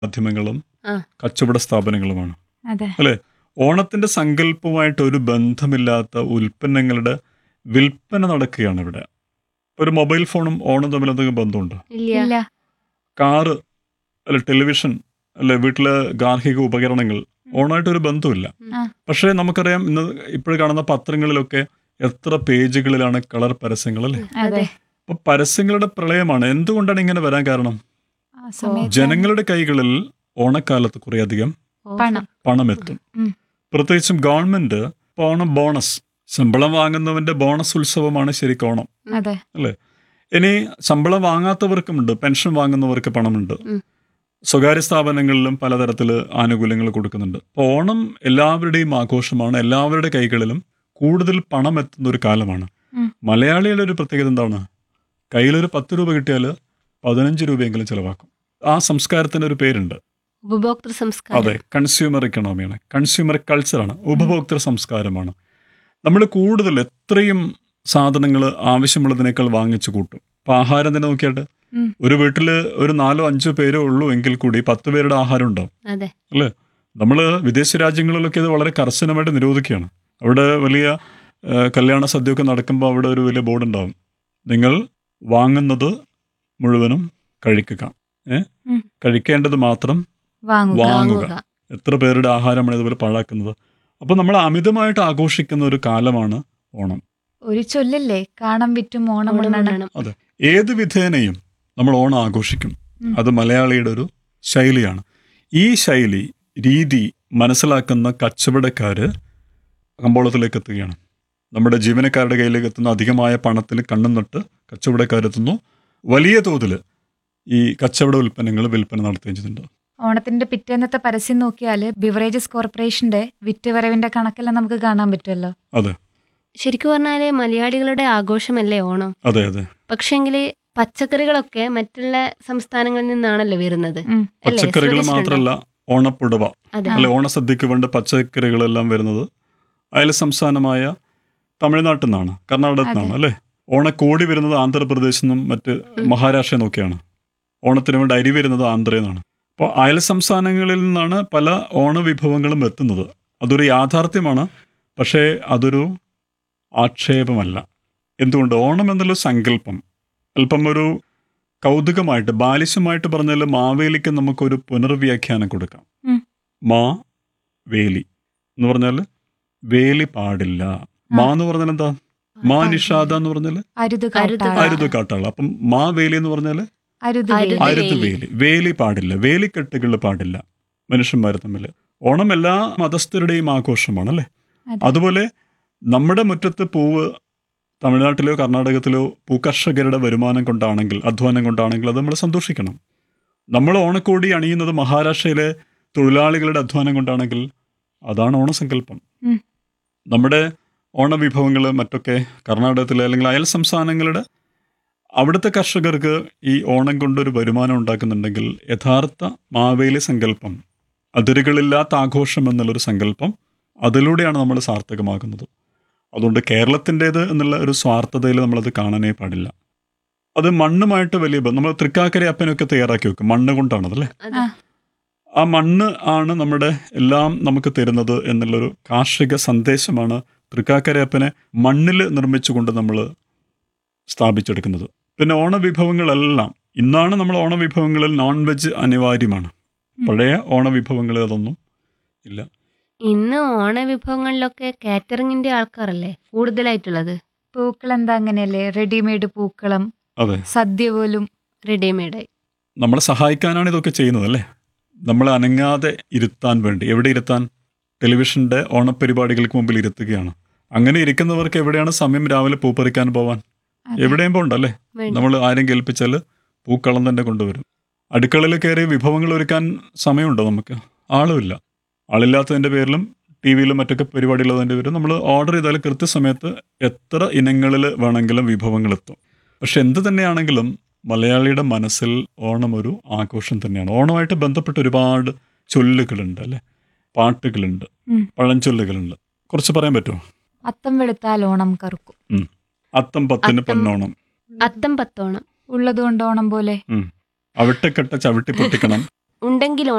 മാധ്യമങ്ങളും ആ. കച്ചവട സ്ഥാപനങ്ങളുമാണ് അതെ അല്ലെ ഓണത്തിന്റെ സങ്കല്പവുമായിട്ട് ഒരു ബന്ധമില്ലാത്ത ഉൽപ്പന്നങ്ങളുടെ വിൽപ്പന നടക്കുകയാണ് ഇവിടെ ഒരു മൊബൈൽ ഫോണും ഓണം തമ്മിൽ എന്തെങ്കിലും ബന്ധമുണ്ടോ ഇല്ല ഇല്ല കാറ് അല്ലെ ടെലിവിഷൻ അല്ലെ വീട്ടിലെ ഗാർഹിക ഉപകരണങ്ങൾ ഓണമായിട്ട് ഒരു ബന്ധമില്ല ആ. പക്ഷേ നമുക്കറിയാം ഇന്ന് ഇപ്പോൾ കാണുന്ന പത്രങ്ങളിലൊക്കെ എത്ര പേജുകളിലാണ് കളർ പരസ്യങ്ങൾ അല്ലേ അതെ അപ്പൊ പരസ്യങ്ങളുടെ പ്രളയമാണ് എന്തുകൊണ്ടാണ് ഇങ്ങനെ വരാൻ കാരണം ആ സമയത്ത് ജനങ്ങളുടെ കൈകളിൽ ഓണക്കാലത്ത് കുറേയധികം പണം പണം എത്തും ഉം. പ്രത്യേകിച്ചും ഗവൺമെന്റ് ഇപ്പൊ ഓണം ബോണസ് ശമ്പളം വാങ്ങുന്നവന്റെ ബോണസ് ഉത്സവമാണ് ശരിക്കും ഓണം അതെ ഇനി ശമ്പളം വാങ്ങാത്തവർക്കുമുണ്ട് പെൻഷൻ വാങ്ങുന്നവർക്ക് പണമുണ്ട് ഉം. സ്വകാര്യ സ്ഥാപനങ്ങളിലും പലതരത്തിൽ ആനുകൂല്യങ്ങൾ കൊടുക്കുന്നുണ്ട് അപ്പോൾ ഓണം എല്ലാവരുടെയും ആഘോഷമാണ് എല്ലാവരുടെ കൈകളിലും കൂടുതൽ പണം എത്തുന്ന ഒരു കാലമാണ് ഉം. മലയാളികളുടെ ഒരു പ്രത്യേകത എന്താണ് കയ്യിലൊരു പത്ത് രൂപ കിട്ടിയാൽ പതിനഞ്ച് രൂപയെങ്കിലും ചിലവാക്കും ആ സംസ്കാരത്തിന് ഒരു പേരുണ്ട് ഉപഭോക്തൃ സംസ്കാരം അതെ കൺസ്യൂമർ ഇക്കണോമിയാണ് കൺസ്യൂമർ കൾച്ചറാണ് ഉപഭോക്തൃ സംസ്കാരമാണ് നമ്മൾ കൂടുതൽ എത്രയും സാധനങ്ങൾ ആവശ്യമുള്ളതിനേക്കാൾ വാങ്ങിച്ചു കൂട്ടും ഇപ്പം ആഹാരം തന്നെ നോക്കിയാട്ട് ഉം. ഒരു വീട്ടിൽ ഒരു നാലോ അഞ്ചോ പേരേ ഉള്ളൂ എങ്കിൽ കൂടി പത്ത് പേരുടെ ആഹാരം ഉണ്ടാവും അതെ അല്ലേ നമ്മൾ വിദേശ രാജ്യങ്ങളിലൊക്കെ ഇത് വളരെ കർശനമായിട്ട് നിരോധിക്കുകയാണ് അവിടെ വലിയ ആ, കല്യാണ സദ്യയൊക്കെ നടക്കുമ്പോൾ അവിടെ ഒരു വലിയ ബോർഡ് ഉണ്ടാവും നിങ്ങൾ വാങ്ങുന്നത് മുഴുവനും കഴിക്കുക ഏ ഉം. കഴിക്കേണ്ടത് മാത്രം വാങ്ങുക വാങ്ങുക വാങ്ങുക എത്ര പേരുടെ ആഹാരമാണ് ഇതുപോലെ പാഴാക്കുന്നത് അപ്പോൾ നമ്മൾ അമിതമായിട്ട് ആഘോഷിക്കുന്ന ഒരു കാലമാണ് ഓണം ഒരു ചൊല്ലല്ലേ കാണം വിറ്റും ഓണം ഓണം ഉണ്ണണം ഉണ്ണണം. ഏത് വിധേനയും നമ്മൾ ഓണം ആഘോഷിക്കും ഉം. അത് മലയാളിയുടെ ഒരു ശൈലിയാണ് ഈ ശൈലി രീതി മനസ്സിലാക്കുന്ന കച്ചവടക്കാര് കമ്പോളത്തിലേക്ക് എത്തുകയാണ് നമ്മുടെ ജീവനക്കാരുടെ കയ്യിലേക്ക് എത്തുന്ന അധികമായ പണത്തിൽ കണ്ണും നട്ട് കച്ചവടക്കാരെത്തുന്നു വലിയ തോതിൽ ഈ കച്ചവട ഉൽപ്പന്നങ്ങൾ വിൽപ്പന നടത്തുകയും ചെയ്യുന്നുണ്ട് ഓണത്തിന്റെ പിറ്റേന്നത്തെ പരസ്യം നോക്കിയാൽ ബിവറേജസ് കോർപ്പറേഷന്റെ വിറ്റുവരവിന്റെ കണക്കെല്ലാം നമുക്ക് കാണാൻ പറ്റുമല്ലോ അതെ ശരിക്കും പറഞ്ഞാല് മലയാളികളുടെ ആഘോഷമല്ലേ ഓണം അതെ അതെ പക്ഷെങ്കിൽ പച്ചക്കറികളൊക്കെ മറ്റുള്ള സംസ്ഥാനങ്ങളിൽ നിന്നാണല്ലോ വരുന്നത് ഉം. അല്ലേ? പച്ചക്കറികൾ ശ്രദ്ധിച്ചിട്ടുണ്ടോ? മാത്രമല്ല ഓണപ്പുടവ അതെ അല്ലെ ഓണസദ്യക്ക് വേണ്ട പച്ചക്കറികളെല്ലാം വരുന്നത് അയൽ സംസ്ഥാനമായ തമിഴ്നാട്ടിൽ നിന്നാണ് കർണാടകത്തിൽ നിന്നാണ് അല്ലേ ഓണക്കോടി വരുന്നത് ആന്ധ്രാപ്രദേശിൽ നിന്നും മറ്റ് മഹാരാഷ്ട്ര നിന്നൊക്കെയാണ് ഓണത്തിന് വേണ്ടി അരി വരുന്നത് ആന്ധ്രയിൽ നിന്നാണ് അപ്പോൾ അയൽ സംസ്ഥാനങ്ങളിൽ നിന്നാണ് പല ഓണവിഭവങ്ങളും എത്തുന്നത് അതൊരു യാഥാർത്ഥ്യമാണ് പക്ഷേ അതൊരു ആക്ഷേപമല്ല എന്തുകൊണ്ട് ഓണം എന്നുള്ള സങ്കല്പം അല്പം ഒരു കൗതുകമായിട്ട് ബാലിശമായിട്ട് പറഞ്ഞാൽ മാവേലിക്ക് നമുക്കൊരു പുനർവ്യാഖ്യാനം കൊടുക്കാം ഉം. മാ വേലി എന്ന് പറഞ്ഞാൽ വേലി പാടില്ല മാ എന്ന് പറഞ്ഞാൽ എന്താ മാ നിഷാദ എന്ന് പറഞ്ഞാൽ അരുത് അരുത് കാട്ടാള. അരുത് കാട്ടാള അപ്പം മാ വേലി എന്ന് പറഞ്ഞാൽ അരുത് അരുത് വേലി. അരുത് വേലി. വേലി വേലി പാടില്ല വേലിക്കെട്ടുകൾ പാടില്ല മനുഷ്യന്മാർ തമ്മിൽ ഓണം എല്ലാ മതസ്ഥരുടെയും ആഘോഷമാണ് അല്ലേ അതെ. അതുപോലെ നമ്മുടെ മുറ്റത്ത് പൂവ് തമിഴ്നാട്ടിലോ കർണാടകത്തിലോ പൂക്കർഷകരുടെ വരുമാനം കൊണ്ടാണെങ്കിൽ അധ്വാനം കൊണ്ടാണെങ്കിൽ അത് നമ്മൾ സന്തോഷിക്കണം നമ്മൾ ഓണക്കോടി അണിയുന്നത് മഹാരാഷ്ട്രയിലെ തൊഴിലാളികളുടെ അധ്വാനം കൊണ്ടാണെങ്കിൽ അതാണ് ഓണസങ്കല്പം ഉം. നമ്മുടെ ഓണവിഭവങ്ങൾ മറ്റൊക്കെ കർണാടകത്തിലെ അല്ലെങ്കിൽ അയൽ സംസ്ഥാനങ്ങളുടെ അവിടുത്തെ കർഷകർക്ക് ഈ ഓണം കൊണ്ടൊരു വരുമാനം ഉണ്ടാക്കുന്നുണ്ടെങ്കിൽ യഥാർത്ഥ മാവേലി സങ്കല്പം അതിരുകളില്ലാത്ത ആഘോഷം എന്നുള്ളൊരു സങ്കല്പം അതിലൂടെയാണ് നമ്മൾ സാർത്ഥകമാകുന്നത് അതുകൊണ്ട് കേരളത്തിൻ്റേത് എന്നുള്ള ഒരു സ്വാർത്ഥതയിൽ നമ്മളത് കാണാനേ പാടില്ല അത് മണ്ണുമായിട്ട് വലിയ ബന്ധം നമ്മൾ തൃക്കാക്കര അപ്പനൊക്കെ തയ്യാറാക്കി വെക്കും മണ്ണ് കൊണ്ടാണതല്ലേ അതെ. ആ. ആ മണ്ണ് ആണ് നമ്മുടെ എല്ലാം നമുക്ക് തരുന്നത് എന്നുള്ളൊരു കാർഷിക സന്ദേശമാണ് തൃക്കാക്കരയപ്പനെ മണ്ണിൽ നിർമ്മിച്ചുകൊണ്ട് നമ്മൾ സ്ഥാപിച്ചെടുക്കുന്നത് പിന്നെ ഓണവിഭവങ്ങളെല്ലാം ഇന്നാണ് നമ്മൾ ഓണവിഭവങ്ങളിൽ നോൺ വെജ് അനിവാര്യമാണ് ഉം. പഴയ ഓണവിഭവങ്ങളിൽ അതൊന്നും ഇല്ല ഇന്ന് ഓണ വിഭവങ്ങളിലൊക്കെ കാറ്ററിംഗിന്റെ ആൾക്കാരല്ലേ കൂടുതലായിട്ടുള്ളത് പൂക്കൾ എന്താ അങ്ങനെയല്ലേ റെഡിമെയ്ഡ് പൂക്കളം അതെ സദ്യ പോലും റെഡിമെയ്ഡായി നമ്മളെ സഹായിക്കാനാണ് ഇതൊക്കെ ചെയ്യുന്നത് അല്ലേ നമ്മളെ അനങ്ങാതെ ഇരുത്താൻ വേണ്ടി എവിടെ ഇരുത്താൻ ടെലിവിഷന്റെ ഓണപരിപാടികൾക്ക് മുമ്പിൽ ഇരുത്തുകയാണ് അങ്ങനെ ഇരിക്കുന്നവർക്ക് എവിടെയാണ് സമയം രാവിലെ പൂ പറിക്കാൻ പോവാൻ അതെ. എവിടെയും പോണ്ടല്ലേ വേണ്ട. നമ്മൾ ആരും കേൾപ്പിച്ചാൽ പൂക്കളം തന്നെ കൊണ്ടുവരും അടുക്കളയിൽ കയറി വിഭവങ്ങൾ ഒരുക്കാൻ സമയമുണ്ടോ നമുക്ക് ആളുമില്ല ആളില്ലാത്തതിൻ്റെ പേരിലും ടി വിയിലും മറ്റൊക്കെ പരിപാടിയുള്ളതിൻ്റെ പേരിലും നമ്മൾ ഓർഡർ ചെയ്താൽ കൃത്യസമയത്ത് എത്ര ഇനങ്ങളിൽ വേണമെങ്കിലും വിഭവങ്ങൾ എത്തും പക്ഷെ എന്ത് തന്നെയാണെങ്കിലും മലയാളിയുടെ മനസ്സിൽ ഓണം ഒരു ആഘോഷം തന്നെയാണ് ഓണമായിട്ട് ബന്ധപ്പെട്ട് ഒരുപാട് ചൊല്ലുകളുണ്ട് അല്ലേ പാട്ടുകളുണ്ട് ഉം. പഴഞ്ചൊല്ലുകളുണ്ട് കുറച്ച് പറയാൻ പറ്റുമോ അത്തം വെളുത്താൽ ഓണം കറുക്കും അത്തം പത്തിന് അത്തം. പൊന്നോണം അത്തം പത്തോണം ഉള്ളതുകൊണ്ട് ഓണം പോലെ അവിട്ടക്കെട്ട ചവിട്ടി പൊട്ടിക്കണം ഉണ്ടെങ്കിൽ